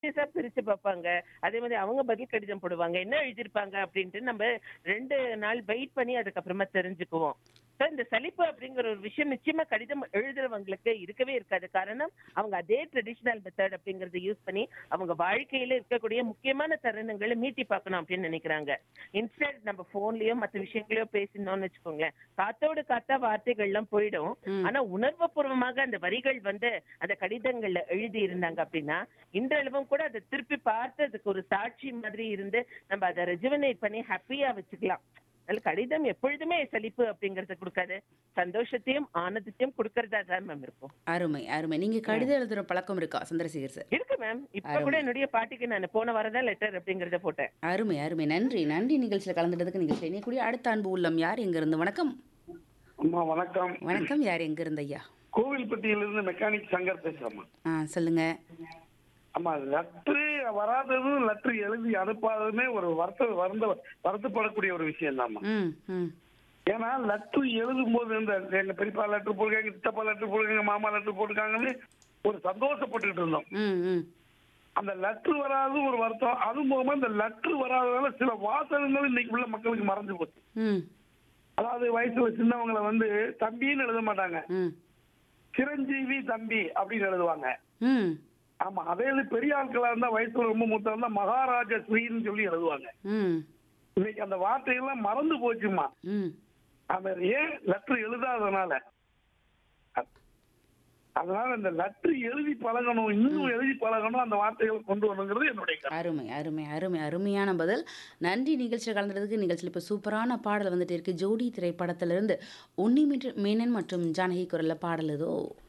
சீரியஸா பிரிச்சு பார்ப்பாங்க அதே மாதிரி அவங்க பதில் கடிதம் போடுவாங்க என்ன எழுதியிருப்பாங்க அப்படின்ட்டு நம்ம ரெண்டு நாள் வெயிட் பண்ணி அதுக்கப்புறமா தெரிஞ்சுக்குவோம் So, இந்த சலிப்பு அப்படிங்கிற ஒரு விஷயம் நிச்சயமா கடிதம் எழுதுறவங்களுக்கு இருக்கவே இருக்காது காரணம் அவங்க அதே ட்ரெடிஷனல் மெத்தட் அப்படிங்கறத யூஸ் பண்ணி அவங்க வாழ்க்கையில இருக்கக்கூடிய முக்கியமான தருணங்களை மீட்டி பார்க்கணும் அப்படின்னு நினைக்கிறாங்க இன்ஸ்டன்ட் நம்ம போன்லயோ மத்த விஷயங்களையோ பேசினோம்னு வச்சுக்கோங்களேன் காத்தோடு காத்தா வார்த்தைகள்லாம் போயிடும் ஆனா உணர்வுபூர்வமாக அந்த வரிகள் வந்து அந்த கடிதங்கள்ல எழுதி இருந்தாங்க அப்படின்னா இன்றளவும் கூட அதை திருப்பி பார்த்து அதுக்கு ஒரு சாட்சி மாதிரி இருந்து நம்ம அதை ரெஜுவனேட் பண்ணி ஹாப்பியா வச்சுக்கலாம் அதனால கடிதம் எப்பொழுதுமே சலிப்பு அப்படிங்கறத கொடுக்காது சந்தோஷத்தையும் ஆனந்தத்தையும் கொடுக்கறதா தான் மேம் இருக்கும் அருமை அருமை நீங்க கடிதம் எழுதுற பழக்கம் இருக்கா சந்திரசேகர் சார் இருக்கு மேம் இப்ப கூட என்னுடைய பாட்டிக்கு நான் போன வாரம் தான் லெட்டர் அப்படிங்கறத போட்டேன் அருமை அருமை நன்றி நன்றி நிகழ்ச்சியில் கலந்துட்டதுக்கு நிகழ்ச்சி இணையக்கூடிய அடுத்த அன்பு உள்ளம் யார் எங்க இருந்து வணக்கம் அம்மா வணக்கம் வணக்கம் யார் எங்க இருந்து ஐயா கோவில்பட்டியிலிருந்து மெக்கானிக் சங்கர் பேசுறேம்மா ஆ சொல்லுங்க ஆமா லெட்ரு வராததும் லெட்ரு எழுதி அனுப்பாததுமே ஒரு வருத்த வருந்த வருத்தப்படக்கூடிய ஒரு விஷயம் தான்மா ம் ம் ஏன்னா லெட்ரு எழுதும் போது இந்த எங்க பெரியப்பா லெட்ரு போட்டிருக்காங்க சித்தப்பா லெட்ரு போட்டிருக்காங்க மாமா லெட்ரு போட்டிருக்காங்கன்னு ஒரு சந்தோஷப்பட்டுட்டு இருந்தோம் ம் ம் அந்த லெட்ரு வராது ஒரு வருத்தம் அது மூலமா இந்த லெட்ரு வராததால சில வாசகங்கள் இன்னைக்கு உள்ள மக்களுக்கு மறந்து போச்சு ம் அதாவது வயசுல சின்னவங்களை வந்து தம்பின்னு எழுத மாட்டாங்க ம் சிரஞ்சீவி தம்பி அப்படின்னு எழுதுவாங்க ம் ஆமா அதே இது பெரிய ஆட்களா இருந்தா வயசுல ரொம்ப மூத்தா இருந்தா மகாராஜா ஸ்ரீன்னு சொல்லி எழுதுவாங்க ம் இன்னைக்கு அந்த வார்த்தையெல்லாம் மறந்து போச்சுமா ம் அந்த ஏன் லெட்டர் எழுதாதனால அ- அதனால இந்த லெட்டர் எழுதி பழகணும் இன்னும் எழுதி பழகணும் அந்த வார்த்தைகளை கொண்டு வரணுங்கிறது என்னுடைய கருத்து. அருமை அருமை அருமை அருமையான பதில் நன்றி நிகழ்ச்சியில் கலந்துறதுக்கு நிகழ்ச்சியில் இப்போ சூப்பரான பாடல் வந்துட்டு இருக்கு ஜோடி திரைப்படத்திலிருந்து உன்னி மீட்டு- மேனன் மற்றும் ஜானகி குரல்ல பாடல் ஏதோ